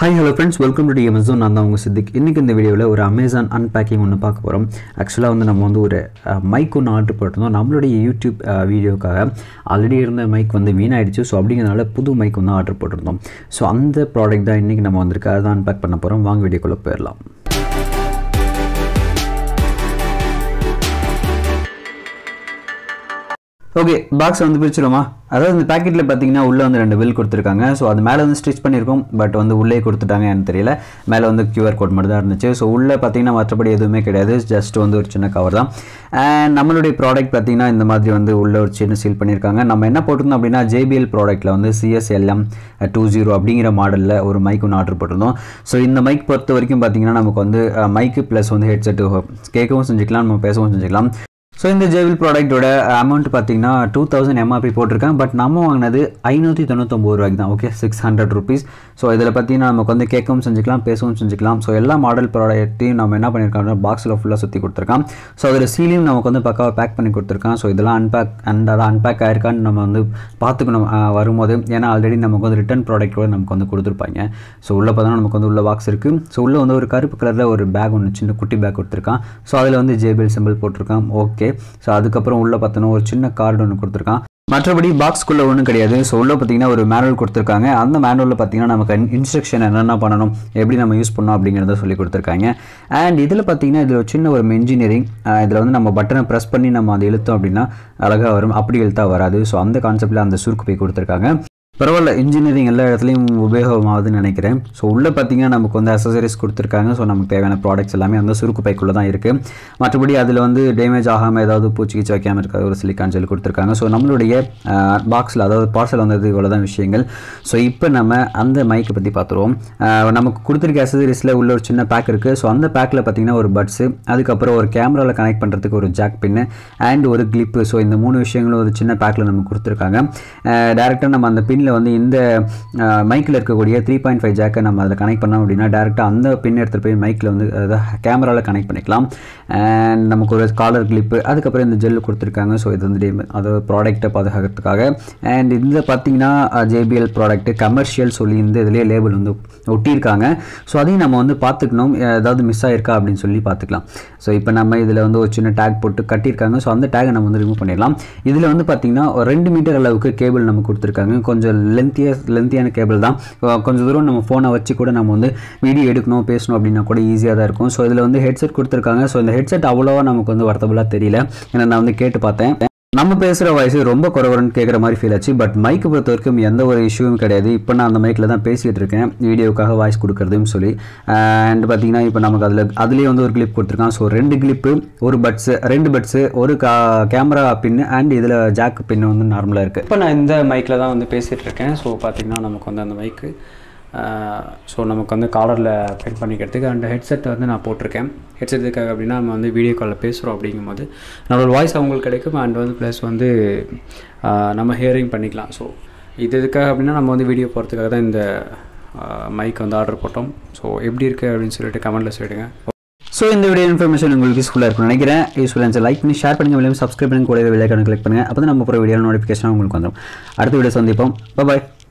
hi hello friends welcome to Amazon நான் தான் உங்கள் சித்திக் இன்றைக்கி இந்த வீடியோவில் ஒரு அமேசான் அன்பேக்கிங் ஒன்று பார்க்க போகிறோம் ஆக்சுவலாக வந்து நம்ம வந்து ஒரு மைக் ஒன்று ஆர்டர் போட்டிருந்தோம் நம்மளுடைய யூடியூப் வீடியோக்காக ஆல்ரெடி இருந்த மைக் வந்து வீணாயிடுச்சு ஸோ அப்படிங்கிறனால புது மைக் வந்து ஆர்டர் போட்டிருந்தோம் ஸோ அந்த ப்ராடக்ட் தான் இன்றைக்கி நம்ம வந்திருக்கு அதை தான் அன்பேக் பண்ண போகிறோம் வாங்க வீடியோக்குள்ளே போயிடலாம் ஓகே பாக்ஸ் வந்து பிரிச்சிருமா அதாவது இந்த பேக்கெட்டில் பார்த்தீங்கன்னா உள்ளே வந்து ரெண்டு பில் கொடுத்துருக்காங்க ஸோ அது மேலே வந்து ஸ்டிச் பண்ணியிருக்கோம் பட் வந்து உள்ளே கொடுத்துட்டாங்க எனக்கு தெரியல மேலே வந்து கியூஆர் கோட் மட்டும் தான் இருந்துச்சு ஸோ உள்ளே பார்த்தீங்கன்னா மற்றபடி எதுவுமே கிடையாது ஜஸ்ட் வந்து ஒரு சின்ன கவர் தான் அண்ட் நம்மளுடைய ப்ராடக்ட் பார்த்தீங்கன்னா இந்த மாதிரி வந்து உள்ள ஒரு சின்ன சீல் பண்ணியிருக்காங்க நம்ம என்ன போட்டிருந்தோம் அப்படின்னா ஜேபிஎல் ப்ராடக்ட்டில் வந்து சிஎஸ்எல்எம் டூ ஜீரோ அப்படிங்கிற மாடலில் ஒரு மைக் ஒன்று ஆர்டர் போட்டிருந்தோம் ஸோ இந்த மைக் பொறுத்த வரைக்கும் பார்த்தீங்கன்னா நமக்கு வந்து மைக்கு ப்ளஸ் வந்து ஹெட்செட்டு கேட்கவும் செஞ்சுக்கலாம் நம்ம பேசவும் செஞ்சுக்கலாம் ஸோ இந்த ஜேவில் ப்ராடக்ட்டோட அமௌண்ட் பார்த்தீங்கன்னா டூ தௌசண்ட் எம்ஆர்பி போட்டிருக்கேன் பட் நம்ம வாங்கினது ஐநூற்றி தொண்ணூத்தொம்பது ரூபாய்க்கு தான் okay six hundred rupees so இதில் பார்த்தீங்கன்னா நமக்கு வந்து கேட்கவும் செஞ்சுக்கலாம் பேசவும் செஞ்சுக்கலாம் ஸோ எல்லா மாடல் ப்ராடக்ட்டையும் நம்ம என்ன பண்ணியிருக்கோம் பாக்ஸில் ஃபுல்லாக சுற்றி கொடுத்துருக்கான் ஸோ அதில் சீலையும் நமக்கு வந்து பக்காவாக பேக் பண்ணி கொடுத்துருக்கான் ஸோ இதெல்லாம் அன்பேக் அண்ட் அதான் அன்பேக் ஆயிருக்கான்னு நம்ம வந்து பார்த்துக்கணும் வரும்போது ஏன்னா ஆல்ரெடி நமக்கு வந்து ரிட்டன் ப்ராடக்ட் கூட நமக்கு வந்து கொடுத்துருப்பாங்க ஸோ உள்ளே பார்த்தோன்னா நமக்கு வந்து உள்ள பாக்ஸ் இருக்குது ஸோ உள்ளே வந்து ஒரு கருப்பு கலரில் ஒரு பேக் ஒன்று சின்ன குட்டி பேக் கொடுத்துருக்கான் ஸோ அதில் வந்து ஜேபிஎல் சிம்பிள் போட்டிருக்கான் ஓகே ஸோ அதுக்கப்புறம் உள்ளே பார்த்தோன்னா ஒரு சின்ன கார்டு ஒன்று கொடுத்துருக்கான் மற்றபடி பாக்ஸ்க்குள்ளே ஒன்றும் கிடையாது ஸோ உள்ளே பார்த்தீங்கன்னா ஒரு மேனுவல் கொடுத்துருக்காங்க அந்த மேனுவலில் பார்த்தீங்கன்னா நமக்கு இன்ஸ்ட்ரக்ஷன் என்னென்ன பண்ணணும் எப்படி நம்ம யூஸ் பண்ணணும் அப்படிங்கிறத சொல்லி கொடுத்துருக்காங்க அண்ட் இதில் பார்த்தீங்கன்னா இதில் ஒரு சின்ன ஒரு இன்ஜினியரிங் இதில் வந்து நம்ம பட்டனை ப்ரெஸ் பண்ணி நம்ம அதை இழுத்தோம் அப்படின்னா அழகாக வரும் அப்படி இழுத்தா வராது ஸோ அந்த கான்செப்டில் அந்த சுருக்கு போய் கொடுத்துருக்காங்க பரவாயில்ல இன்ஜினியரிங் எல்லா இடத்துலையும் உபயோகமாகுதுன்னு நினைக்கிறேன் ஸோ உள்ளே பார்த்தீங்கன்னா நமக்கு வந்து அசசரிஸ் கொடுத்துருக்காங்க ஸோ நமக்கு தேவையான ப்ராடக்ட்ஸ் எல்லாமே அந்த சுருக்கு பைக்குள்ளே தான் இருக்குது மற்றபடி அதில் வந்து டேமேஜ் ஆகாமல் ஏதாவது பூச்சி கீச்சு வைக்காமல் இருக்காது ஒரு சிலிக்கான் ஜெல் கொடுத்துருக்காங்க ஸோ நம்மளுடைய பாக்ஸில் அதாவது பார்சல் வந்தது இவ்வளோ தான் விஷயங்கள் ஸோ இப்போ நம்ம அந்த மைக்கை பற்றி பார்த்துருவோம் நமக்கு கொடுத்துருக்க அசசரிஸில் உள்ள ஒரு சின்ன பேக் இருக்குது ஸோ அந்த பேக்கில் பார்த்தீங்கன்னா ஒரு பட்ஸு அதுக்கப்புறம் ஒரு கேமராவில் கனெக்ட் பண்ணுறதுக்கு ஒரு ஜாக் பின்னு அண்ட் ஒரு கிளிப்பு ஸோ இந்த மூணு விஷயங்களும் ஒரு சின்ன பேக்கில் நமக்கு கொடுத்துருக்காங்க டேரெக்டாக நம்ம அந்த பின்னில் வந்து இந்த மைக்கில் இருக்கக்கூடிய த்ரீ பாயிண்ட் ஃபைவ் ஜாக்கை நம்ம அதில் கனெக்ட் பண்ணோம் அப்படின்னா டேரெக்டாக அந்த பின் எடுத்துகிட்டு போய் மைக்கில் வந்து அதாவது கேமராவில் கனெக்ட் பண்ணிக்கலாம் அண்ட் நமக்கு ஒரு காலர் கிளிப்பு அதுக்கப்புறம் இந்த ஜெல்லு கொடுத்துருக்காங்க ஸோ இது வந்து அதாவது ப்ராடக்ட்டை பாதுகாக்கிறதுக்காக அண்ட் இந்த பார்த்தீங்கன்னா ஜேபிஎல் ப்ராடக்ட்டு கமர்ஷியல் சொல்லி இந்த இதிலே லேபிள் வந்து ஒட்டியிருக்காங்க ஸோ அதையும் நம்ம வந்து பார்த்துக்கணும் ஏதாவது மிஸ் ஆயிருக்கா அப்படின்னு சொல்லி பார்த்துக்கலாம் ஸோ இப்போ நம்ம இதில் வந்து ஒரு சின்ன டேக் போட்டு கட்டியிருக்காங்க ஸோ அந்த டேகை நம்ம வந்து ரிமூவ் பண்ணிடலாம் இதில் வந்து பார்த்திங்கன்னா ஒரு ரெண்டு மீட்டர் அளவுக்கு கேபிள் நம்ம கொடுத்துருக்காங்க கொஞ்சம் லென்த்தியாக லென்த்தியான கேபிள் தான் கொஞ்சம் தூரம் நம்ம ஃபோனை வச்சு கூட நம்ம வந்து வீடியோ எடுக்கணும் பேசணும் அப்படின்னா கூட ஈஸியாக தான் இருக்கும் ஸோ இதில் வந்து ஹெட்செட் கொடுத்துருக்காங்க ஸோ இந்த ஹெட்செட் அவ்வளோவா நமக்கு வந்து வர்த்தபுளாக தெரியல ஏன்னா நான் வந்து கேட்டு பார்த்தேன் நம்ம பேசுகிற வாய்ஸ் ரொம்ப குறவரன்னு கேட்குற மாதிரி ஃபீல் ஆச்சு பட் மைக்கு பொறுத்த வரைக்கும் எந்த ஒரு இஷ்யூவும் கிடையாது இப்போ நான் அந்த மைக்கில் தான் பேசிகிட்டு இருக்கேன் வீடியோக்காக வாய்ஸ் கொடுக்குறதுன்னு சொல்லி அண்ட் பார்த்தீங்கன்னா இப்போ நமக்கு அதில் அதுலேயே வந்து ஒரு கிளிப் கொடுத்துருக்கான் ஸோ ரெண்டு கிளிப்பு ஒரு பட்ஸு ரெண்டு பட்ஸு ஒரு கா கேமரா பின்னு அண்ட் இதில் ஜாக் பின்னு வந்து நார்மலாக இருக்குது இப்போ நான் இந்த மைக்கில் தான் வந்து பேசிகிட்டு இருக்கேன் ஸோ பார்த்தீங்கன்னா நமக்கு வந்து அந்த மைக்கு ஸோ நமக்கு வந்து காலரில் பிரிண்ட் பண்ணிக்கிறதுக்கு அண்ட் ஹெட்செட் வந்து நான் போட்டிருக்கேன் ஹெட்செட் எதுக்காக அப்படின்னா நம்ம வந்து வீடியோ காலில் பேசுகிறோம் அப்படிங்கும்போது நம்மளோட வாய்ஸ் அவங்களுக்கு கிடைக்கும் அண்ட் வந்து ப்ளஸ் வந்து நம்ம ஹியரிங் பண்ணிக்கலாம் ஸோ இது எதுக்காக அப்படின்னா நம்ம வந்து வீடியோ போகிறதுக்காக தான் இந்த மைக் வந்து ஆர்டர் போட்டோம் ஸோ எப்படி இருக்குது அப்படின்னு சொல்லிட்டு கமெண்ட்டில் சொல்லிடுங்க ஸோ இந்த வீடியோ இன்ஃபர்மேஷன் உங்களுக்கு யூஸ்ஃபுல்லாக இருக்கும்னு நினைக்கிறேன் யூஸ்ஃபுல்லாக இருந்துச்சு லைக் பண்ணி ஷேர் பண்ணுங்கள் மேலும் சப்ஸ்கிரைப் பண்ணி கூட விளையாட்டு கிளிக் பண்ணுங்கள் அப்போ தான் நம்ம போகிற வீடியோ நோட்டிஃபிகேஷன் உங்களுக்கு வந்துடும் அடுத்த வீடியோ சந்திப்போம் பாய்